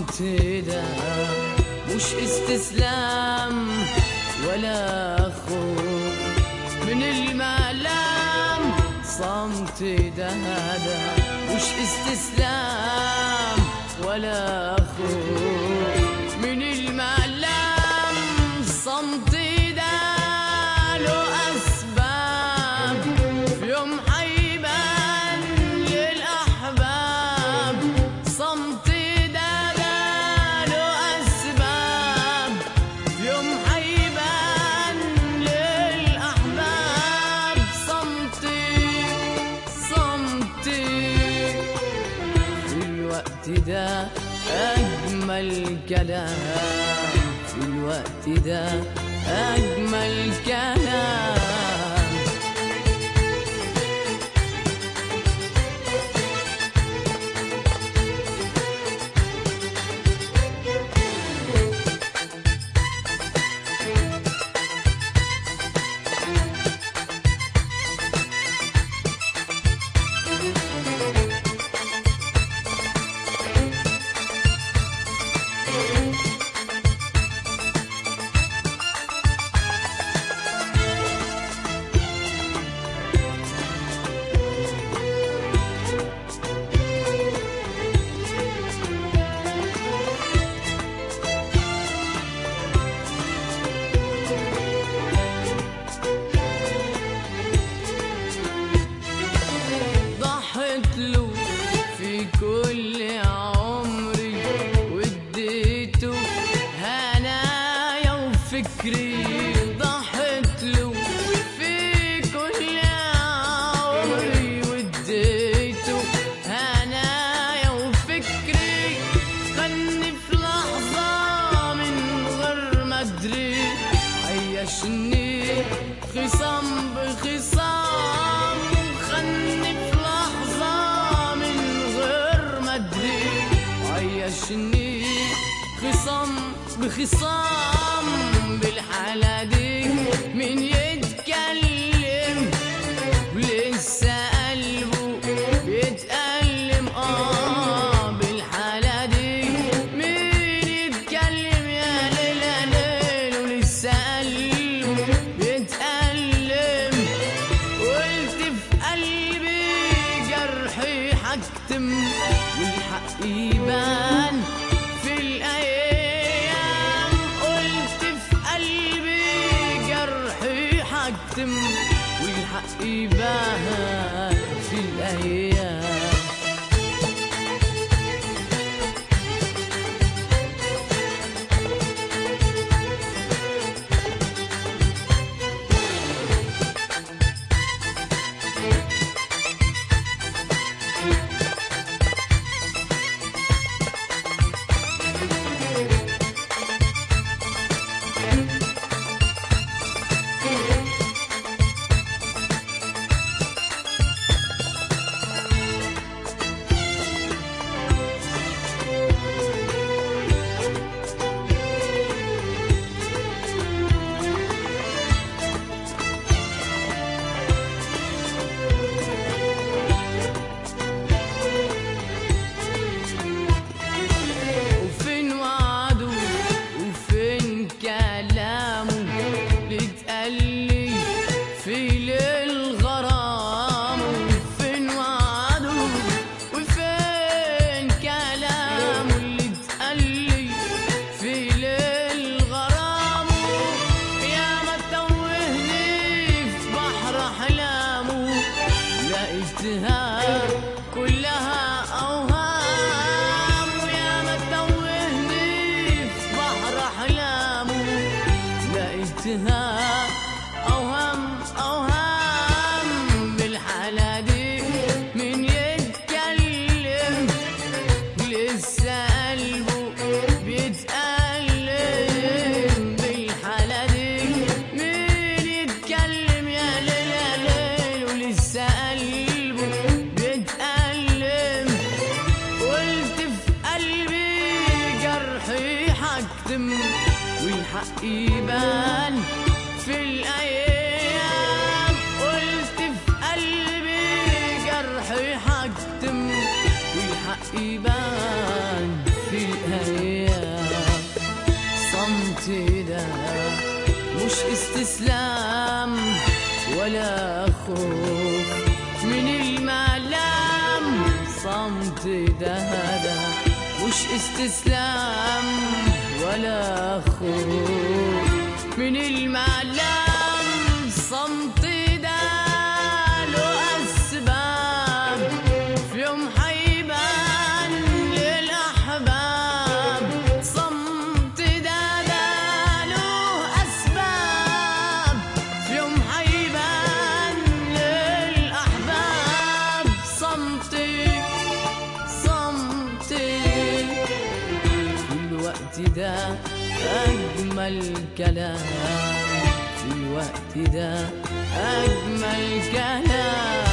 صمت ده مش استسلام ولا خوف من الملام صمت ده ده مش استسلام ولا خوف من الملام صمت ده له أسباب في يوم حيبان للأحباب صمت ده ده له أسباب في يوم حيبان للأحباب صمتي صمتي في الوقت ده أجمل كلام في الوقت ده أجمل كلام ضحت له في كل عمري واديته هنايا وفكري ضحت له في كل عمري واديته هنايا وفكري خلني في لحظة من غير ما ادري عيشني خصام بخصام خلني في لحظة من غير ما ادري عيشني خصام بخصام بالحالة دي مين يتكلم ولسه قلبه بيتألم اه بالحالة دي مين يتكلم يا ليل يا ليل ولسه قلبه بيتألم قلت في قلبي جرحي حكتم والحق يبان في الأيام قلت في قلبي جرحي حكتم والحق يبان في الأيام وفين وعده وفين كلامه اللي اتقالي في ليل غرامه وفين وعده وفين كلامه اللي اتقالي في ليل غرامه يا ما توهني في بحر احلامه لقيتها كلها اوهام ويا ما توهني في بحر احلامه لقيتها اوهام اوهام بالحالة دي من يتكلم لسه قلبه بيتألم بالحالة دي مين يتكلم يا ليل يا ليل ولسه قلبه بيتألم قلت في قلبي جرحي حكتم والحق يبان في الأيام قلت في قلبي جرحي حكتم والحق يبان في الأيام استسلام ولا خوف من المعلم صمت ده ده مش استسلام ولا خوف من المعلم صمت ده له أسباب في يوم حيبان للأحباب صمت ده ده له أسباب في يوم حيبان للأحباب صمتي صمتي في الوقت ده أجمل كلام في الوقت ده أجمل كلام